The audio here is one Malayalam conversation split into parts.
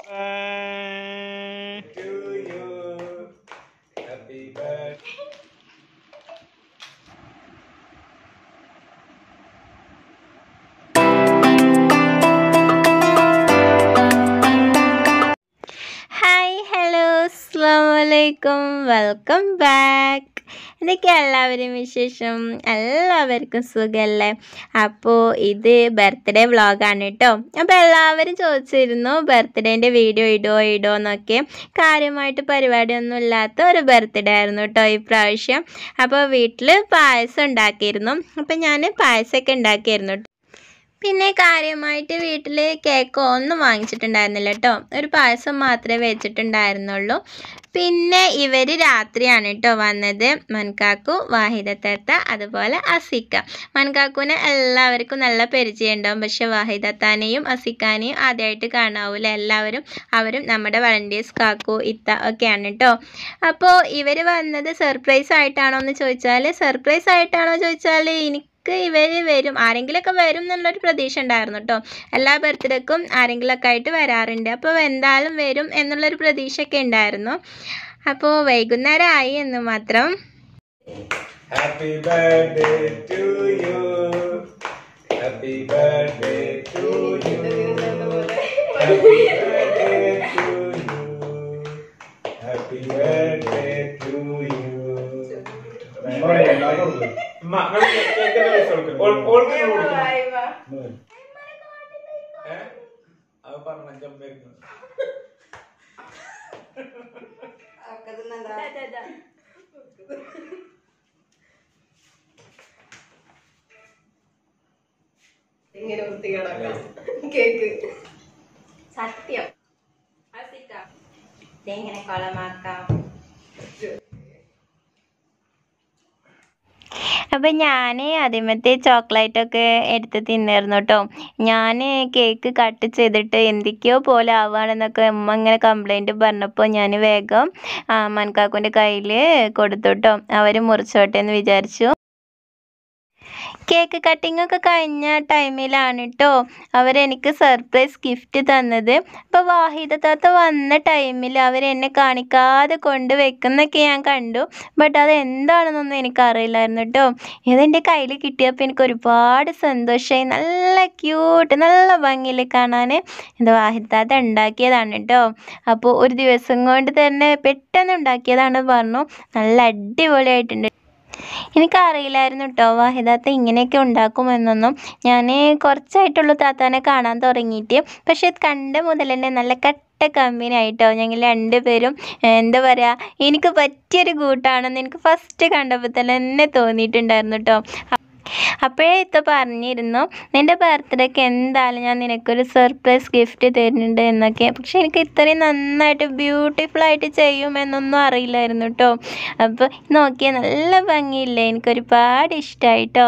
to you. Happy birthday. Hi hello അസ്സാം വലൈക്കും വെൽക്കം ബാക്ക് എന്തൊക്കെ എല്ലാവരും വിശേഷം എല്ലാവർക്കും സുഖമല്ലേ അപ്പോൾ ഇത് ബർത്ത്ഡേ വ്ളോഗാണ് കേട്ടോ അപ്പോൾ എല്ലാവരും ചോദിച്ചിരുന്നു ബർത്ത്ഡേൻ്റെ വീഡിയോ ഇടുമോ ഇടുമോ എന്നൊക്കെ കാര്യമായിട്ട് പരിപാടിയൊന്നും ഇല്ലാത്ത ഒരു ബർത്ത്ഡേ ആയിരുന്നു കേട്ടോ ഈ പ്രാവശ്യം അപ്പോൾ വീട്ടിൽ പായസം ഉണ്ടാക്കിയിരുന്നു അപ്പോൾ ഞാൻ പായസമൊക്കെ ഉണ്ടാക്കിയിരുന്നു ട്ടോ. പിന്നെ കാര്യമായിട്ട് വീട്ടിൽ കേക്ക് ഒന്നും വാങ്ങിച്ചിട്ടുണ്ടായിരുന്നില്ല കേട്ടോ ഒരു പായസം മാത്രമേ വെച്ചിട്ടുണ്ടായിരുന്നുള്ളൂ പിന്നെ ഇവർ രാത്രിയാണ് കേട്ടോ വന്നത് മൻകാക്കു വാഹിദത്തത്ത അതുപോലെ അസിക്ക മൻകാക്കുവിനെ എല്ലാവർക്കും നല്ല പരിചയം ഉണ്ടാവും പക്ഷെ വാഹിദത്താനെയും അസിക്കാനെയും ആദ്യമായിട്ട് കാണാവൂല എല്ലാവരും അവരും നമ്മുടെ വളണ്ടിയേഴ്സ് കാക്കു ഇത്ത ഒക്കെയാണ് കേട്ടോ അപ്പോൾ ഇവർ വന്നത് സർപ്രൈസ് ആയിട്ടാണോ എന്ന് ചോദിച്ചാൽ സർപ്രൈസ് ആയിട്ടാണോ ചോദിച്ചാൽ എനിക്ക് ഇവർ വരും ആരെങ്കിലുമൊക്കെ വരും എന്നുള്ളൊരു പ്രതീക്ഷ ഉണ്ടായിരുന്നു കേട്ടോ എല്ലാ ബർത്ത്ഡേക്കും ആരെങ്കിലുമൊക്കെ ആയിട്ട് വരാറുണ്ട് അപ്പോൾ എന്തായാലും വരും എന്നുള്ളൊരു പ്രതീക്ഷയൊക്കെ ഉണ്ടായിരുന്നു അപ്പോൾ വൈകുന്നേരം ആയി എന്ന് മാത്രം Happy birthday to you. Happy birthday to you. Happy birthday to you. Happy birthday to you. ഉമ്മ, നിങ്ങള് കേക്ക് ഒന്ന് വെച്ച് കൊടുക്ക്. ഓൾ- ഓൾക്ക് ഒന്ന് കൊടുക്കണം. ഏ? അത് പറഞ്ഞ ജമ്പേക്ക്. ഇങ്ങനെ വൃത്തികേടാക്കാം കേക്ക് സത്യം ഇതെങ്ങനെ കൊളമാക്കാം അപ്പം ഞാൻ ആദ്യമത്തെ ചോക്ലേറ്റൊക്കെ എടുത്ത് തിന്നായിരുന്നു കേട്ടോ ഞാൻ കേക്ക് കട്ട് ചെയ്തിട്ട് എന്തൊക്കെയോ പോലെ ആവുകയാണെന്നൊക്കെ ഉമ്മ ഇങ്ങനെ കംപ്ലൈൻറ്റ് പറഞ്ഞപ്പോൾ ഞാൻ വേഗം മൻകാക്കുൻ്റെ കയ്യിൽ കൊടുത്തു കേട്ടോ അവർ മുറിച്ചോട്ടെ എന്ന് വിചാരിച്ചു കേക്ക് കട്ടിംഗ് ഒക്കെ കഴിഞ്ഞ ടൈമിലാണ് കേട്ടോ അവരെനിക്ക് സർപ്രൈസ് ഗിഫ്റ്റ് തന്നത് അപ്പോൾ വാഹിദ താത്ത വന്ന ടൈമിൽ അവരെന്നെ കാണിക്കാതെ കൊണ്ട് വെക്കുന്നൊക്കെ ഞാൻ കണ്ടു ബട്ട് അത് എന്താണെന്നൊന്നും എനിക്കറിയില്ലായിരുന്നു കേട്ടോ ഇതെൻ്റെ കയ്യിൽ കിട്ടിയപ്പോൾ എനിക്ക് ഒരുപാട് സന്തോഷമായി നല്ല ക്യൂട്ട് നല്ല ഭംഗിയിൽ കാണാൻ ഇത് വാഹിദ താത്ത ഉണ്ടാക്കിയതാണ് കേട്ടോ അപ്പോൾ ഒരു ദിവസം കൊണ്ട് തന്നെ പെട്ടെന്ന് ഉണ്ടാക്കിയതാണ് പറഞ്ഞു നല്ല അടിപൊളിയായിട്ടുണ്ട് എനിക്കറിയില്ലായിരുന്നു കേട്ടോ വാഹിദാത്ത ഇങ്ങനെയൊക്കെ ഉണ്ടാക്കുമെന്നൊന്നും ഞാൻ കുറച്ചായിട്ടുള്ളൂ താത്താനെ കാണാൻ തുടങ്ങിയിട്ട് പക്ഷെ കണ്ട മുതൽ തന്നെ നല്ല കട്ട കമ്പനി ആയിട്ടോ ഞങ്ങൾ രണ്ടുപേരും ഏഹ്, എന്താ പറയുക എനിക്ക് പറ്റിയൊരു കൂട്ടാണെന്ന് എനിക്ക് ഫസ്റ്റ് കണ്ടപ്പോൾ തന്നെ തോന്നിയിട്ടുണ്ടായിരുന്നു കേട്ടോ അപ്പോഴേ ഇത്ത പറഞ്ഞിരുന്നു നിൻ്റെ ബർത്ത്ഡേക്ക് എന്തായാലും ഞാൻ നിനക്കൊരു സർപ്രൈസ് ഗിഫ്റ്റ് തരുന്നുണ്ട് എന്നൊക്കെ പക്ഷെ എനിക്ക് ഇത്രയും നന്നായിട്ട് ബ്യൂട്ടിഫുൾ ആയിട്ട് ചെയ്യുമെന്നൊന്നും അറിയില്ലായിരുന്നു കേട്ടോ അപ്പോൾ നോക്കിയാൽ നല്ല ഭംഗിയില്ലേ എനിക്കൊരുപാട് ഇഷ്ടമായിട്ടോ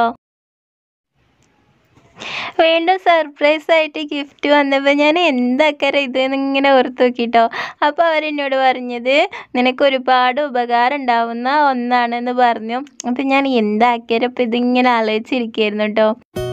വീണ്ടും സർപ്രൈസ് ആയിട്ട് ഗിഫ്റ്റ് വന്നപ്പോൾ ഞാൻ എന്താക്കാരം ഇത് ഇങ്ങനെ ഓർത്ത് നോക്കിട്ടോ അപ്പോൾ അവരെന്നോട് പറഞ്ഞത് നിനക്ക് ഒരുപാട് ഉപകാരം ഉണ്ടാവുന്ന ഒന്നാണെന്ന് പറഞ്ഞു അപ്പം ഞാൻ എന്താക്കിയാലും ഇപ്പം ഇതിങ്ങനെ ആലോചിച്ചിരിക്കുകയായിരുന്നു കേട്ടോ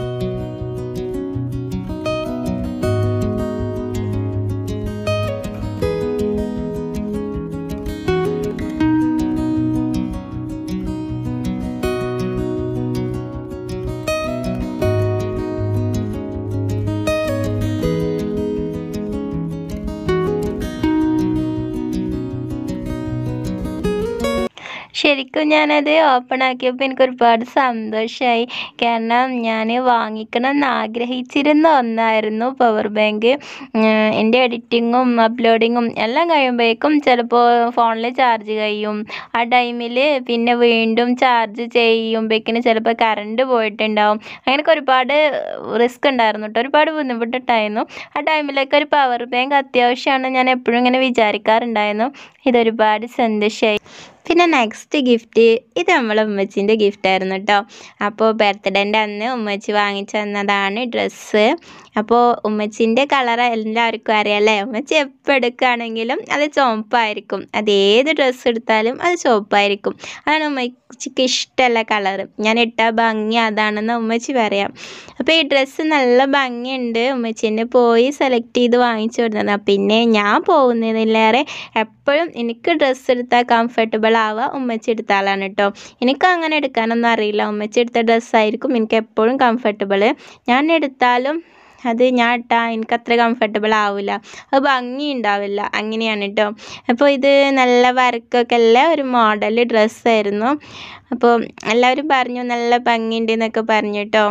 ശരിക്കും ഞാനത് ഓപ്പൺ ആക്കിയപ്പോൾ എനിക്ക് ഒരുപാട് സന്തോഷമായി കാരണം ഞാൻ വാങ്ങിക്കണം എന്ന് ആഗ്രഹിച്ചിരുന്ന ഒന്നായിരുന്നു പവർ ബാങ്ക് എൻ്റെ എഡിറ്റിങ്ങും അപ്ലോഡിങ്ങും എല്ലാം കഴിയുമ്പോഴേക്കും ചിലപ്പോൾ ഫോണിൽ ചാർജ് കഴിയും ആ ടൈമിൽ പിന്നെ വീണ്ടും ചാർജ് ചെയ്യുമ്പോഴേക്കിന് ചിലപ്പോൾ കറണ്ട് പോയിട്ടുണ്ടാവും അങ്ങനെയൊക്കെ ഒരുപാട് റിസ്ക് ഉണ്ടായിരുന്നു കേട്ടോ ഒരുപാട് ബുദ്ധിമുട്ടുണ്ടായിരുന്നു ആ ടൈമിലൊക്കെ ഒരു പവർ ബാങ്ക് അത്യാവശ്യമാണ് ഞാൻ എപ്പോഴും ഇങ്ങനെ വിചാരിക്കാറുണ്ടായിരുന്നു ഇതൊരുപാട് സന്തോഷമായി പിന്നെ നെക്സ്റ്റ് ഗിഫ്റ്റ് ഇത് നമ്മളെ ഉമ്മച്ചിൻ്റെ ഗിഫ്റ്റ് ആയിരുന്നു കേട്ടോ അപ്പോൾ ബർത്ത്ഡേൻ്റെ അന്ന് ഉമ്മച്ചി വാങ്ങിച്ചു തന്നതാണ് ഡ്രസ്സ് അപ്പോൾ ഉമ്മച്ചിൻ്റെ കളർ എല്ലാവർക്കും അറിയാമല്ലേ ഉമ്മച്ചി എപ്പോൾ എടുക്കുകയാണെങ്കിലും അത് ചുവപ്പായിരിക്കും അത് ഏത് ഡ്രസ്സ് എടുത്താലും അത് ചുവപ്പായിരിക്കും അതാണ് ഉമ്മച്ചിക്ക് ഇഷ്ടമല്ല കളറ് ഞാൻ ഇട്ട ഭംഗി അതാണെന്ന് ഉമ്മച്ചി പറയാം അപ്പോൾ ഈ ഡ്രസ്സ് നല്ല ഭംഗിയുണ്ട് ഉമ്മച്ചിനെ പോയി സെലക്ട് ചെയ്ത് വാങ്ങിച്ചു കൊടുത്തതാണ് പിന്നെ ഞാൻ പോകുന്നതിലേറെ എപ്പോഴും എനിക്ക് ഡ്രസ്സ് എടുത്താൽ കംഫർട്ടബിൾ ആവുക ഉമ്മച്ചി എടുത്ത ആളാണ് കേട്ടോ എനിക്ക് അങ്ങനെ എടുക്കാനൊന്നും അറിയില്ല ഉമ്മച്ചി എടുത്ത ഡ്രസ്സായിരിക്കും എനിക്ക് എപ്പോഴും കംഫർട്ടബിൾ ഞാൻ എടുത്താലും അത് ഞാൻ ഇട്ടാൽ എനിക്ക് അത്ര കംഫർട്ടബിൾ ആവില്ല അത് ഭംഗി ഉണ്ടാവില്ല അങ്ങനെയാണ് കേട്ടോ അപ്പോൾ ഇത് നല്ല വർക്കൊക്കെ ഉള്ള ഒരു മോഡൽ ഡ്രസ്സായിരുന്നു അപ്പോൾ എല്ലാവരും പറഞ്ഞു നല്ല ഭംഗിയുണ്ട് എന്നൊക്കെ പറഞ്ഞു കേട്ടോ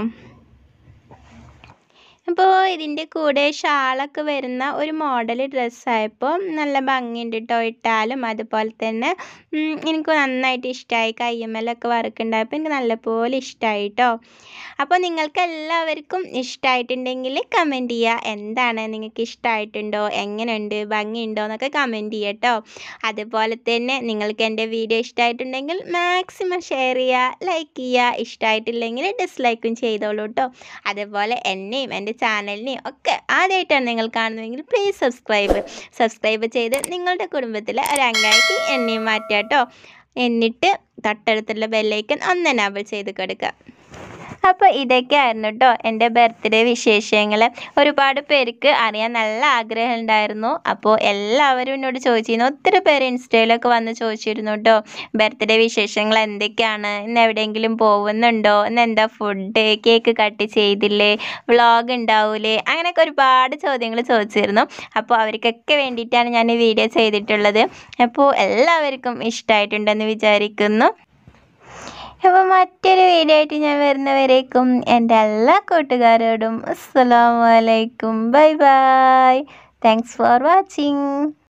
അപ്പോൾ ഇതിൻ്റെ കൂടെ ഷാളൊക്കെ വരുന്ന ഒരു മോഡൽ ഡ്രസ്സായപ്പോൾ നല്ല ഭംഗിയുണ്ട് കേട്ടോ ഇട്ടാലും അതുപോലെ തന്നെ ഉം, എനിക്ക് നന്നായിട്ട് ഇഷ്ടമായി കയ്യമ്മലൊക്കെ വർക്കുണ്ടായപ്പോൾ എനിക്ക് നല്ലപോലെ ഇഷ്ടമായി കേട്ടോ അപ്പോൾ നിങ്ങൾക്ക് എല്ലാവർക്കും ഇഷ്ടമായിട്ടുണ്ടെങ്കിൽ കമൻറ്റ് ചെയ്യുക എന്താണ് നിങ്ങൾക്ക് ഇഷ്ടമായിട്ടുണ്ടോ എങ്ങനെയുണ്ട് ഭംഗിയുണ്ടോ എന്നൊക്കെ കമൻറ്റ് ചെയ്യുക കേട്ടോ അതുപോലെ തന്നെ നിങ്ങൾക്ക് എൻ്റെ വീഡിയോ ഇഷ്ടമായിട്ടുണ്ടെങ്കിൽ മാക്സിമം ഷെയർ ചെയ്യുക ലൈക്ക് ചെയ്യുക ഇഷ്ടമായിട്ടില്ലെങ്കിൽ ഡിസ്ലൈക്കും ചെയ്തോളൂ കേട്ടോ അതുപോലെ എന്നെയും എൻ്റെ ചാനലിനെയും ഒക്കെ ആദ്യമായിട്ടാണ് നിങ്ങൾ കാണുന്നതെങ്കിൽ പ്ലീസ് സബ്സ്ക്രൈബ് സബ്സ്ക്രൈബ് ചെയ്ത് നിങ്ങളുടെ കുടുംബത്തിലെ ഒരു അംഗമാക്കി എന്നെയും മാറ്റുക കേട്ടോ എന്നിട്ട് തൊട്ടടുത്തുള്ള ബെല്ലൈക്കൻ ഒന്ന് എനാബിൾ ചെയ്ത് കൊടുക്കുക അപ്പോൾ ഇതൊക്കെയായിരുന്നു കേട്ടോ എൻ്റെ ബർത്ത്ഡേ വിശേഷങ്ങൾ ഒരുപാട് പേർക്ക് അറിയാൻ നല്ല ആഗ്രഹം ഉണ്ടായിരുന്നു അപ്പോൾ എല്ലാവരും എന്നോട് ചോദിച്ചിരുന്നു ഒത്തിരി പേര് ഇൻസ്റ്റയിലൊക്കെ വന്ന് ചോദിച്ചിരുന്നു കേട്ടോ ബർത്ത്ഡേ വിശേഷങ്ങൾ എന്തൊക്കെയാണ് ഇന്ന് എവിടെയെങ്കിലും പോകുന്നുണ്ടോ ഇന്ന് എന്താ ഫുഡ് കേക്ക് കട്ട് ചെയ്തില്ലേ വ്ളോഗ് ഉണ്ടാവൂലേ അങ്ങനെയൊക്കെ ഒരുപാട് ചോദ്യങ്ങൾ ചോദിച്ചിരുന്നു അപ്പോൾ അവർക്കൊക്കെ വേണ്ടിയിട്ടാണ് ഞാൻ ഈ വീഡിയോ ചെയ്തിട്ടുള്ളത് അപ്പോൾ എല്ലാവർക്കും ഇഷ്ടമായിട്ടുണ്ടെന്ന് വിചാരിക്കുന്നു അപ്പോൾ മറ്റൊരു വീഡിയോ ആയിട്ട് ഞാൻ വരുന്നവരേക്കും എൻ്റെ എല്ലാ കൂട്ടുകാരോടും അസ്സലാമു അലൈക്കും bye bye thanks for watching